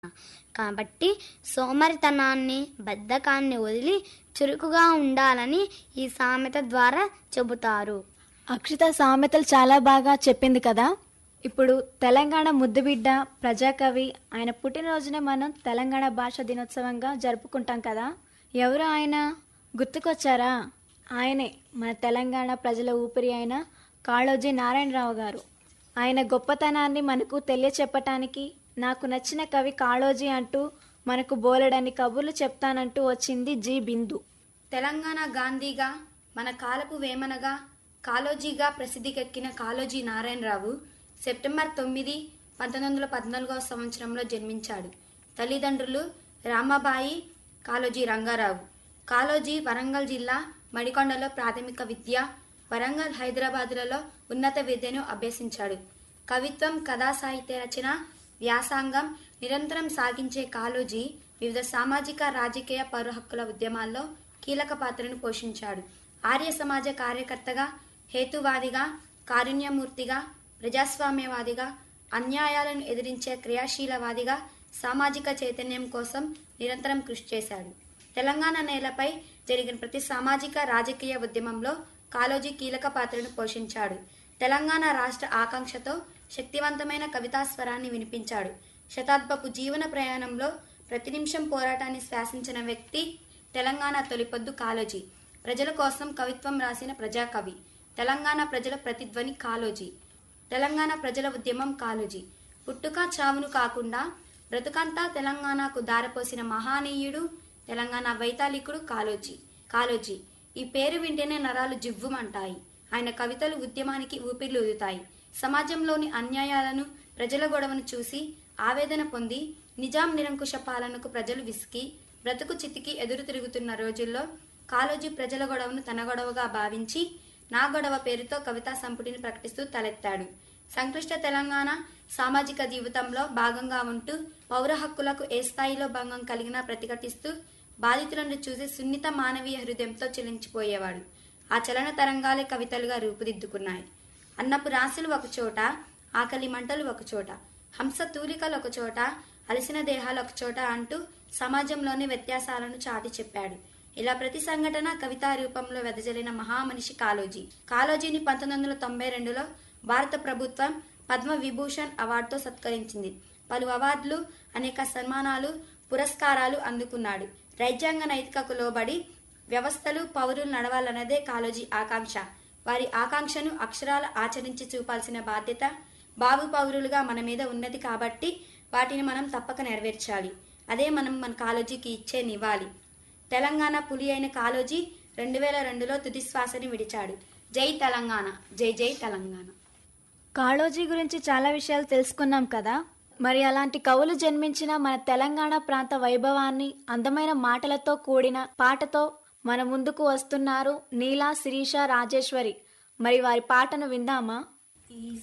కాబట్టి సోమరితనాన్ని బద్ధకాన్ని వదిలి చురుకుగా ఉండాలని ఈ సామెత ద్వారా చెబుతారు అక్షిత సామెతలు చాలా బాగా చెప్పింది కదా ఇప్పుడు తెలంగాణ ముద్దుబిడ్డ ప్రజాకవి ఆయన పుట్టినరోజునే మనం తెలంగాణ భాష దినోత్సవంగా జరుపుకుంటాం కదా ఎవరు ఆయన గుర్తుకొచ్చారా ఆయనే మన తెలంగాణ ప్రజల ఊపిరి అయిన కాళోజీ నారాయణరావు గారు ఆయన గొప్పతనాన్ని మనకు తెలియచెప్పటానికి నాకు నచ్చిన కవి కాళోజీ అంటూ మనకు బోలెడని కబుర్లు చెప్తానంటూ వచ్చింది జీ బిందు తెలంగాణ గాంధీగా మన కాలపు వేమనగా కాలోజీగా ప్రసిద్ధికెక్కిన కాలోజీ నారాయణరావు సెప్టెంబర్ తొమ్మిది పంతొమ్మిది వందల పద్నాలుగవ సంవత్సరంలో జన్మించాడు తల్లిదండ్రులు రామాబాయి కాలోజీ రంగారావు కాలోజీ వరంగల్ జిల్లా మడికొండలో ప్రాథమిక విద్య వరంగల్ హైదరాబాదులలో ఉన్నత విద్యను అభ్యసించాడు కవిత్వం కథా సాహిత్య రచన వ్యాసంగం నిరంతరం సాగించే కాళోజీ వివిధ సామాజిక రాజకీయ పౌర హక్కుల ఉద్యమాల్లో కీలక పాత్రను పోషించాడు ఆర్య సమాజ కార్యకర్తగా హేతువాదిగా కారుణ్యమూర్తిగా ప్రజాస్వామ్యవాదిగా అన్యాయాలను ఎదిరించే క్రియాశీలవాదిగా సామాజిక చైతన్యం కోసం నిరంతరం కృషి చేశాడు తెలంగాణ నేలపై జరిగిన ప్రతి సామాజిక రాజకీయ ఉద్యమంలో కాళోజీ కీలక పాత్రను పోషించాడు తెలంగాణ రాష్ట్ర ఆకాంక్షతో శక్తివంతమైన కవితా స్వరాన్ని వినిపించాడు శతాబ్దపు జీవన ప్రయాణంలో ప్రతి నిమిషం పోరాటాన్ని శ్వాసించిన వ్యక్తి తెలంగాణ తొలిపొద్దు కాళోజీ ప్రజల కోసం కవిత్వం రాసిన ప్రజాకవి తెలంగాణ ప్రజల ప్రతిధ్వని కాళోజీ తెలంగాణ ప్రజల ఉద్యమం కాళోజీ పుట్టుక చావును కాకుండా బ్రతుకంతా తెలంగాణకు దారపోసిన మహానీయుడు తెలంగాణ వైతాళికుడు కాళోజీ కాళోజీ ఈ పేరు వింటేనే నరాలు జివ్వుమంటాయి ఆయన కవితలు ఉద్యమానికి ఊపిర్లు ఊదుతాయి సమాజంలోని అన్యాయాలను ప్రజల గొడవను చూసి ఆవేదన పొంది నిజాం నిరంకుశ పాలనకు ప్రజలు విసికి బ్రతుకు చితికి ఎదురు తిరుగుతున్న రోజుల్లో కాళోజీ ప్రజల గొడవను తన గొడవగా భావించి నా గొడవ పేరుతో కవితా సంపుటిని ప్రకటిస్తూ తలెత్తాడు సంక్లిష్ట తెలంగాణ సామాజిక జీవితంలో భాగంగా ఉంటూ పౌర హక్కులకు ఏ స్థాయిలో భంగం కలిగినా ప్రతిఘటిస్తూ బాధితులను చూసి సున్నిత మానవీయ హృదయంతో చెలించిపోయేవాడు ఆ చలన తరంగాలే కవితలుగా రూపుదిద్దుకున్నాయి అన్నపు రాశులు ఒకచోట ఆకలి మంటలు ఒకచోట హంస తూలికలు ఒకచోట అలసిన దేహాలు ఒకచోట అంటూ సమాజంలోని వ్యత్యాసాలను చాటి చెప్పాడు ఇలా ప్రతి సంఘటన కవితా రూపంలో వెదజల్లిన మహామనిషి కాళోజీ కాళోజీని పంతొమ్మిది వందల తొంభై రెండులో భారత ప్రభుత్వం పద్మ విభూషణ్ అవార్డుతో సత్కరించింది పలు అవార్డులు అనేక సన్మానాలు పురస్కారాలు అందుకున్నాడు రైజ్యాంగ నైతికకు లోబడి వ్యవస్థలు పౌరులు నడవాలన్నదే కాళోజీ ఆకాంక్ష వారి ఆకాంక్షను అక్షరాల ఆచరించి చూపాల్సిన బాధ్యత బాబు పౌరులుగా మన మీద ఉన్నది కాబట్టి వాటిని మనం తప్పక నెరవేర్చాలి అదే మనం మన కాళోజీకి ఇచ్చే నివ్వాలి తెలంగాణ పులి అయిన కాళోజీ రెండు వేల రెండులో తుది శ్వాసని విడిచాడు జై తెలంగాణ జై జై తెలంగాణ కాళోజీ గురించి చాలా విషయాలు తెలుసుకున్నాం కదా మరి అలాంటి కవులు జన్మించిన మన తెలంగాణ ప్రాంత వైభవాన్ని అందమైన మాటలతో కూడిన పాటతో మన ముందుకు వస్తున్నారు నీలా శిరీష రాజేశ్వరి మరి వారి పాటను విందామా